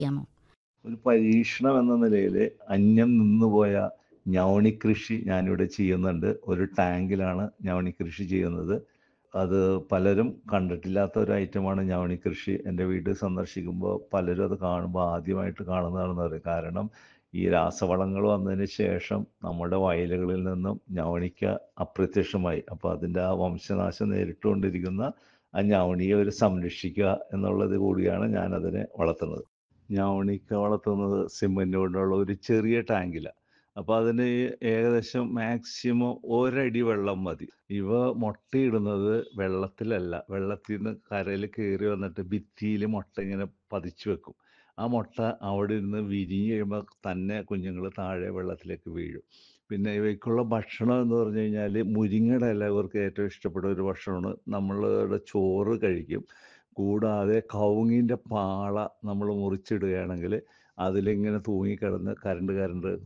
യാമോ ഒരു പരീക്ഷണം എന്ന നിലയിൽ അന്യം നിന്നുപോയ ഞവണി കൃഷി ഞാനിവിടെ ചെയ്യുന്നുണ്ട് ഒരു ടാങ്കിലാണ് ഞവണി കൃഷി ചെയ്യുന്നത് അത് പലരും കണ്ടിട്ടില്ലാത്ത ഒരു ഐറ്റമാണ് ഞവണി കൃഷി എൻ്റെ വീട് സന്ദർശിക്കുമ്പോൾ പലരും അത് കാണുമ്പോൾ ആദ്യമായിട്ട് കാണുന്നതാണെന്ന് പറയും കാരണം ഈ രാസവളങ്ങൾ വന്നതിന് ശേഷം നമ്മുടെ വയലുകളിൽ നിന്നും ഞവണിക്ക അപ്രത്യക്ഷമായി അപ്പോൾ അതിൻ്റെ ആ വംശനാശം നേരിട്ടുകൊണ്ടിരിക്കുന്ന ആ ഞവണിയെ ഒരു സംരക്ഷിക്കുക എന്നുള്ളത് കൂടിയാണ് ഞാനതിനെ വളർത്തുന്നത് ഞവണിക്ക വളർത്തുന്നത് സിമെൻ്റ് കൊണ്ടുള്ള ഒരു ചെറിയ ടാങ്കിലാണ് അപ്പോൾ അതിന് ഏകദേശം മാക്സിമം ഒരടി വെള്ളം മതി ഇവ മുട്ടയിടുന്നത് വെള്ളത്തിലല്ല വെള്ളത്തിൽ നിന്ന് കരയിൽ കയറി വന്നിട്ട് ഭിത്തിയിൽ മുട്ട ഇങ്ങനെ പതിച്ചു വെക്കും ആ മുട്ട അവിടെ ഇരുന്ന് വിരിഞ്ഞ് കഴിയുമ്പോൾ തന്നെ കുഞ്ഞുങ്ങൾ താഴെ വെള്ളത്തിലേക്ക് വീഴും പിന്നെ ഇവയ്ക്കുള്ള ഭക്ഷണം എന്ന് പറഞ്ഞു കഴിഞ്ഞാൽ മുരിങ്ങയുടെ ഇല ഇവർക്ക് ഏറ്റവും ഇഷ്ടപ്പെട്ട ഒരു ഭക്ഷണമാണ് നമ്മളുടെ ചോറ് കഴിക്കും കൂടാതെ കവുങ്ങിൻ്റെ പാള നമ്മൾ മുറിച്ചിടുകയാണെങ്കിൽ അതിലിങ്ങനെ തൂങ്ങിക്കിടന്ന് കരണ്ട് കരണ്ട്